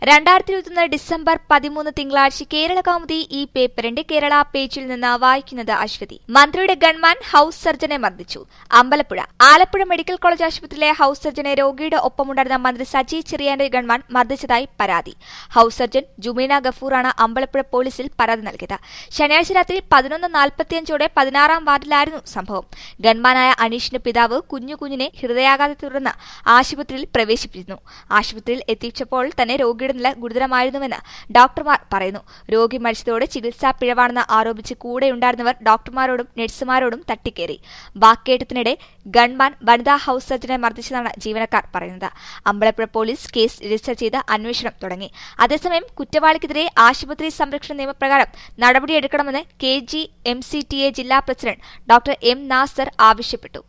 രണ്ടായിരത്തി ഇരുപത്തൊന്ന് ഡിസംബർ പതിമൂന്ന് തിങ്കളാഴ്ച കേരള കൗമുദി ഈ പേപ്പറിന്റെ കേരള പേജിൽ നിന്ന് വായിക്കുന്നത് അശ്വതി മന്ത്രിയുടെ ഗൺമാൻ ഹൌസ് സർജനെ മർദ്ദിച്ചു അമ്പലപ്പുഴ ആലപ്പുഴ മെഡിക്കൽ കോളേജ് ആശുപത്രിയിലെ ഹൌസ് സർജനെ രോഗിയുടെ ഒപ്പമുണ്ടായിരുന്ന മന്ത്രി സജി ചെറിയാന്റെ ഗൺമാൻ മർദ്ദിച്ചതായി പരാതി ഹൌസ് സർജൻ ജുമീന ഗഫൂറാണ് അമ്പലപ്പുഴ പോലീസിൽ പരാതി നൽകിയത് ശനിയാഴ്ച രാത്രി പതിനൊന്ന് നാൽപ്പത്തിയഞ്ചോടെ പതിനാറാം വാർഡിലായിരുന്നു സംഭവം ഗൺമാനായ അനീഷിന്റെ പിതാവ് കുഞ്ഞു കുഞ്ഞിനെ ഹൃദയാഘാതത്തെ തുടർന്ന് ആശുപത്രിയിൽ പ്രവേശിപ്പിച്ചിരുന്നു ആശുപത്രിയിൽ എത്തിച്ചപ്പോൾ തന്നെ രോഗിയുടെ നില ഗുരുതരമായിരുന്നുവെന്ന് ഡോക്ടർമാർ പറയുന്നു രോഗി മരിച്ചതോടെ ചികിത്സാ പിഴവാണെന്ന് ആരോപിച്ച് കൂടെയുണ്ടായിരുന്നവർ ഡോക്ടർമാരോടും നഴ്സുമാരോടും തട്ടിക്കേറി വാക്കേറ്റത്തിനിടെ ഗൺമാൻ വനിതാ ഹൌസ് സർജനെ മർദ്ദിച്ചതാണ് ജീവനക്കാർ പറയുന്നത് അമ്പലപ്പുഴ പോലീസ് കേസ് രജിസ്റ്റർ ചെയ്ത് അന്വേഷണം തുടങ്ങി അതേസമയം കുറ്റവാളിക്കെതിരെ ആശുപത്രി സംരക്ഷണ നിയമപ്രകാരം നടപടിയെടുക്കണമെന്ന് K G M C T A ജില്ലാ പ്രസിഡന്റ് ഡോക്ടർ എം നാസർ ആവശ്യപ്പെട്ടു